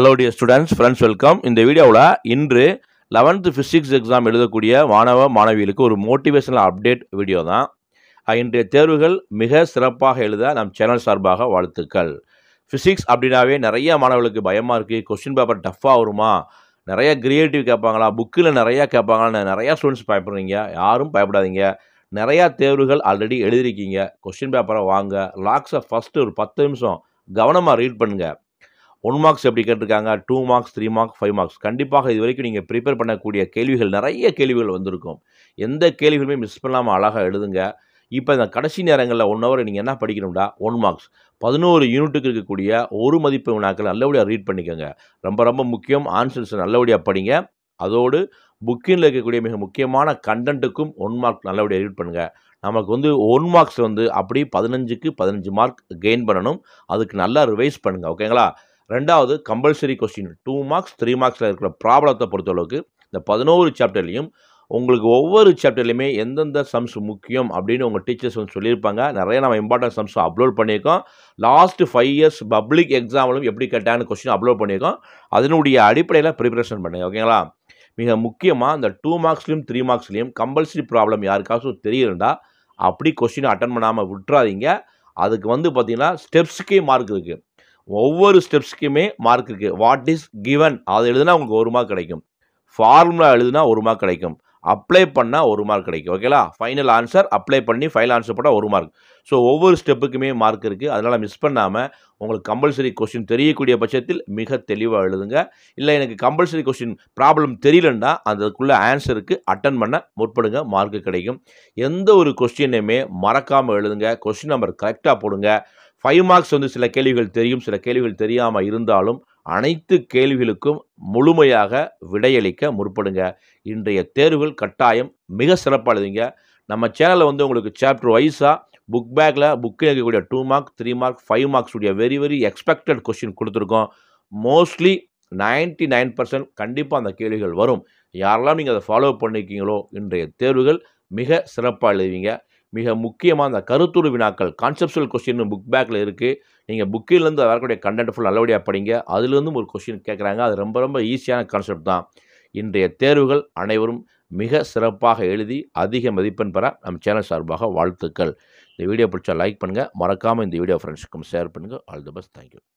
hello dear students friends welcome இந்த வீடியோவில் இன்று லெவன்த்து ஃபிசிக்ஸ் எக்ஸாம் எழுதக்கூடிய மாணவ மாணவிகளுக்கு ஒரு மோட்டிவேஷனல் அப்டேட் வீடியோ தான் அஹ், இன்றைய தேர்வுகள் மிக சிறப்பாக எழுத நம் சேனல் சார்பாக வாழ்த்துக்கள் ஃபிசிக்ஸ் அப்படின்னாவே நிறைய மாணவர்களுக்கு பயமாக இருக்குது கொஸ்டின் பேப்பர் டஃப்பாக வருமா நிறைய கிரியேட்டிவ் கேட்பாங்களா புக்கில் நிறையா கேட்பாங்களான்னு நிறையா ஸ்டூடெண்ட்ஸ் பயப்படுறீங்க யாரும் பயப்படாதீங்க நிறையா தேர்வுகள் ஆல்ரெடி எழுதிருக்கீங்க கொஸ்டின் பேப்பரை வாங்க லாக்ஸை ஃபஸ்ட்டு ஒரு பத்து நிமிஷம் கவனமாக ரீட் பண்ணுங்கள் ஒன் மார்க்ஸ் எப்படி கேட்டிருக்காங்க two marks three marks five marks கண்டிப்பாக இது வரைக்கும் நீங்கள் ப்ரிப்பேர் பண்ணக்கூடிய கேள்விகள் நிறைய கேள்விகள் வந்திருக்கும் எந்த கேள்விகளுமே மிஸ் பண்ணாமல் அழகாக எழுதுங்க இப்போ இந்த கடைசி நேரங்களில் ஒன் ஹவர் நீங்கள் என்ன படிக்கணும்டா ஒன் மார்க்ஸ் பதினோரு யூனிட்டுக்கு இருக்கக்கூடிய ஒரு மதிப்பு வினாக்கள் நல்லபடியாக ரீட் பண்ணிக்கோங்க ரொம்ப ரொம்ப முக்கியம் ஆன்சர்ஸ் நல்லபடியாக படிங்க அதோடு புக்கிங்கில் இருக்கக்கூடிய மிக முக்கியமான கண்டென்ட்டுக்கும் ஒன் மார்க் நல்லபடியாக ரீட் பண்ணுங்கள் நமக்கு வந்து ஒன் மார்க்ஸ் வந்து அப்படி பதினஞ்சுக்கு பதினஞ்சு மார்க் கெயின் பண்ணணும் அதுக்கு நல்லா ரிவைஸ் பண்ணுங்கள் ஓகேங்களா ரெண்டாவது compulsory question two marks three மார்க்ஸில் இருக்கிற ப்ராப்ளத்தை பொறுத்தளவுக்கு இந்த பதினோரு சாப்டர்லையும் உங்களுக்கு ஒவ்வொரு சாப்டர்லையுமே எந்தெந்த சம்ஸ் முக்கியம் அப்படின்னு உங்கள் டீச்சர்ஸ் வந்து சொல்லியிருப்பாங்க நிறைய நம்ம இம்பார்ட்டன்ட் சம்ஸ் அப்லோட் பண்ணியிருக்கோம் லாஸ்ட் ஃபைவ் இயர்ஸ் பப்ளிக் எக்ஸாமிலும் எப்படி கேட்டான்னு கொஸ்டின் அப்லோட் பண்ணியிருக்கோம் அதனுடைய அடிப்படையில் ப்ரிப்பரேஷன் பண்ணுங்க ஓகேங்களா மிக முக்கியமாக இந்த டூ மார்க்ஸ்லையும் த்ரீ மார்க்ஸ்லையும் கம்பல்சரி ப்ராப்ளம் யாருக்காச்சும் தெரியலண்டா அப்படி கொஸ்டின் அட்டன் பண்ணாமல் விட்டுறாதீங்க அதுக்கு வந்து பார்த்தீங்கன்னா ஸ்டெப்ஸுக்கே மார்க் இருக்குது ஒவ்வொரு ஸ்டெப்ஸ்க்குமே மார்க் இருக்குது வாட் இஸ் கிவன் அது எழுதுனா உங்களுக்கு ஒரு மார்க் கிடைக்கும் ஃபார்முலா எழுதுனா ஒரு மார்க் கிடைக்கும் அப்ளை பண்ணால் ஒரு மார்க் கிடைக்கும் ஓகேலா ஃபைனல் ஆன்சர் அப்ளை பண்ணி ஃபைனல் ஆன்சர் போட்டால் ஒரு மார்க் ஸோ ஒவ்வொரு ஸ்டெப்புக்குமே மார்க் இருக்குது அதனால் மிஸ் பண்ணாமல் உங்களுக்கு கம்பல்சரி கொஸ்டின் தெரியக்கூடிய பட்சத்தில் மிக தெளிவாக எழுதுங்க இல்லை எனக்கு கம்பல்சரி கொஸ்டின் ப்ராப்ளம் தெரியலன்னா அதுக்குள்ள ஆன்சருக்கு அட்டன் பண்ண முற்படுங்க மார்க்கு கிடைக்கும் எந்த ஒரு கொஸ்டினையுமே மறக்காமல் எழுதுங்க கொஸ்டின் நம்பர் கரெக்டாக போடுங்க ஃபைவ் மார்க்ஸ் வந்து சில கேள்விகள் தெரியும் சில கேள்விகள் தெரியாமல் இருந்தாலும் அனைத்து கேள்விகளுக்கும் முழுமையாக விடையளிக்க முற்படுங்க இன்றைய தேர்வுகள் கட்டாயம் மிக சிறப்பாக எழுதுங்க நம்ம சேனலில் வந்து உங்களுக்கு சாப்டர் வைஸாக புக் பேக்கில் புக்கில் இருக்கக்கூடிய two mark three mark five marks உடைய வெரி வெரி எக்ஸ்பெக்டட் கொஸ்டின் கொடுத்துருக்கோம் மோஸ்ட்லி நைன்ட்டி நைன் பர்சன்ட் கண்டிப்பாக அந்த கேள்விகள் வரும் யாரெல்லாம் நீங்கள் அதை ஃபாலோ பண்ணியிருக்கீங்களோ இன்றைய தேர்வுகள் மிக சிறப்பாக எழுதுவீங்க மிக முக்கியமாக அந்த கருத்துரு வினாக்கள் கான்செப்சுவல் கொஸ்டின் புக் பேக்கில் இருக்குது நீங்கள் புக்கிலேருந்து வரக்கூடிய கண்டென்ட் ஃபுல் நல்லபடியாக படிங்க அதுலேருந்தும் ஒரு கொஸ்டின் கேட்குறாங்க அது ரொம்ப ரொம்ப ஈஸியான கான்செப்ட் தான் இன்றைய தேர்வுகள் அனைவரும் மிக சிறப்பாக எழுதி அதிக மதிப்பெண் பெற நம் சேனல் சார்பாக வாழ்த்துக்கள் இந்த வீடியோ பிடிச்சா லைக் பண்ணுங்கள் மறக்காமல் இந்த வீடியோ ஃப்ரெண்ட்ஸுக்கும் ஷேர் பண்ணுங்கள் ஆல் தி பெஸ்ட் தேங்க்யூ